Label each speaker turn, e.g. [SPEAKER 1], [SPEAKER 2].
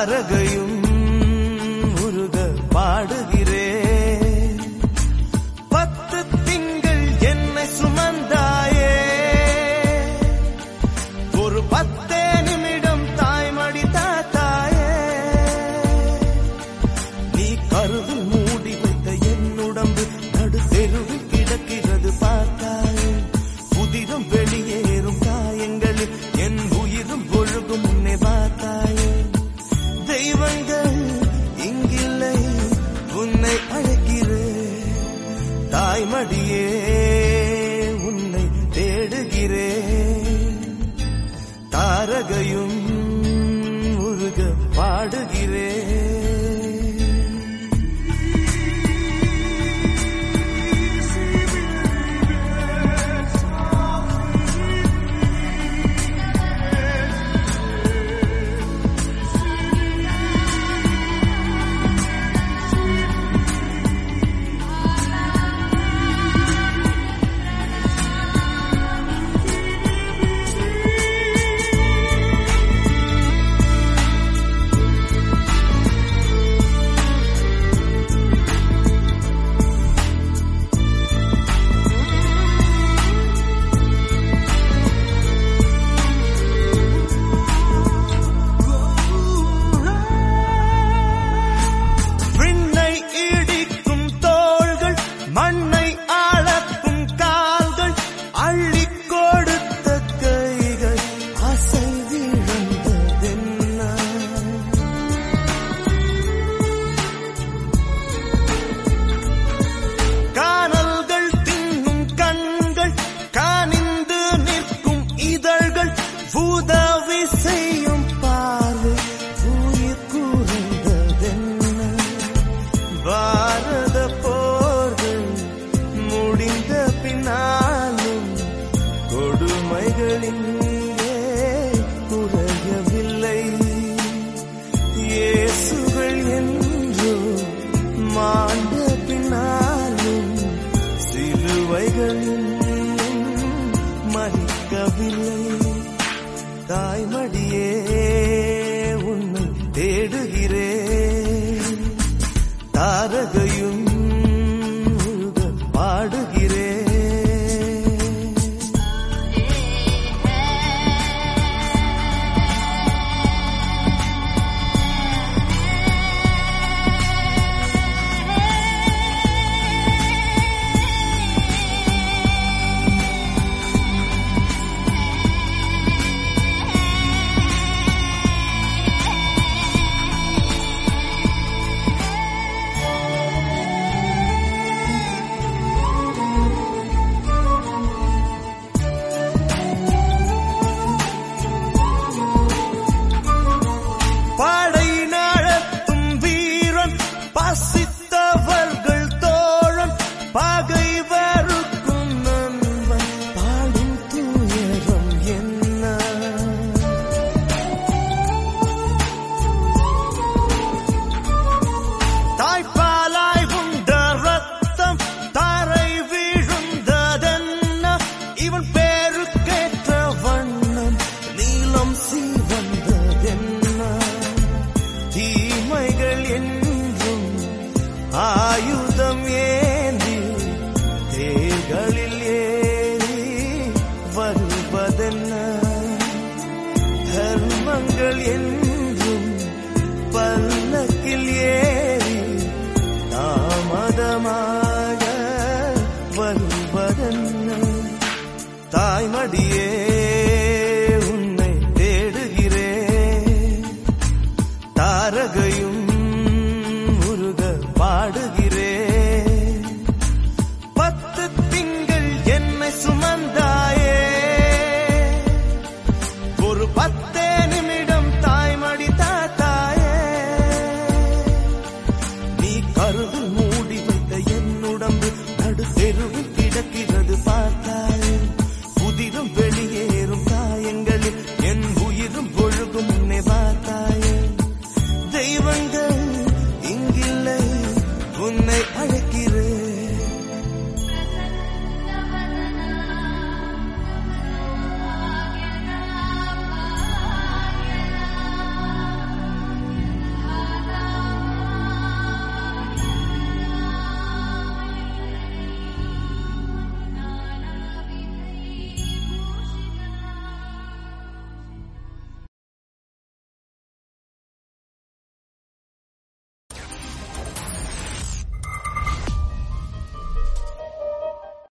[SPEAKER 1] தாரகையும் உருக பாடுகிறேன் பத்து திங்கள் என்னை சுமந்தாயே ஒரு பத்தே நிமிடம் தாய்மடி தாத்தாயே நீ கருவில் மூடி வைத்த என் உடம்பு நடு தெருவில் கிடக்கிறது பார்த்தாயே புதிரும் வெளியேறும் காயங்களில் என் உயிரும் ஒழுகும் முன்னே பார்த்தாயே தெய்வங்கள் இங்கில்லை உன்னை அழைக்கிறேன் தாய்மடியே உன்னை தேடுகிறேன் தாரகையும் உருக பாடுகிறேன் விண்ணை இடிக்கும் தோள்கள் மண்ணை ஆளக்கும் கால்கள் அள்ளி கொடுத்த கைகள் அசை விழுந்ததென்ன காணல்கள் தின்னும் கண்கள் காணிந்து நிற்கும் இதழ்கள் உதவி செய்யும் பார்வை உயிர் கூறுந்ததென்ன பாரத போர்கள் முடிந்த பின்னாலும் கொடுமைகளின் குறையவில்லை இயேசுகள் என்றோ மாண்ட பின்னாலும் சிலுவைகளில் மறிக்கவில்லை தாய்மடியே உன்னை தேடுகிறேன் தாரகையும் உருக பாடுகிறேன் படை நடத்தும் வீரன் பசித்தவர்கள் தோழன் பகைவருக்கும் நண்பன் பாடும் துயரம் என்ன தாய்ப்பாலாய் உண்ட ரத்தம் தரை வீழுந்ததென்ன இவன் பேருக்கேற்ற வண்ணம் நீலம் சீவந்ததென்ன தீமைகள் என்றும் ஆயுதம் ஏந்தி தேர்களில் ஏறி வருவதென்ன தர்மங்கள் என்றும் பல்லக்கில் ஏறி தாமதமாக வருவதென்ன தாய்மடியே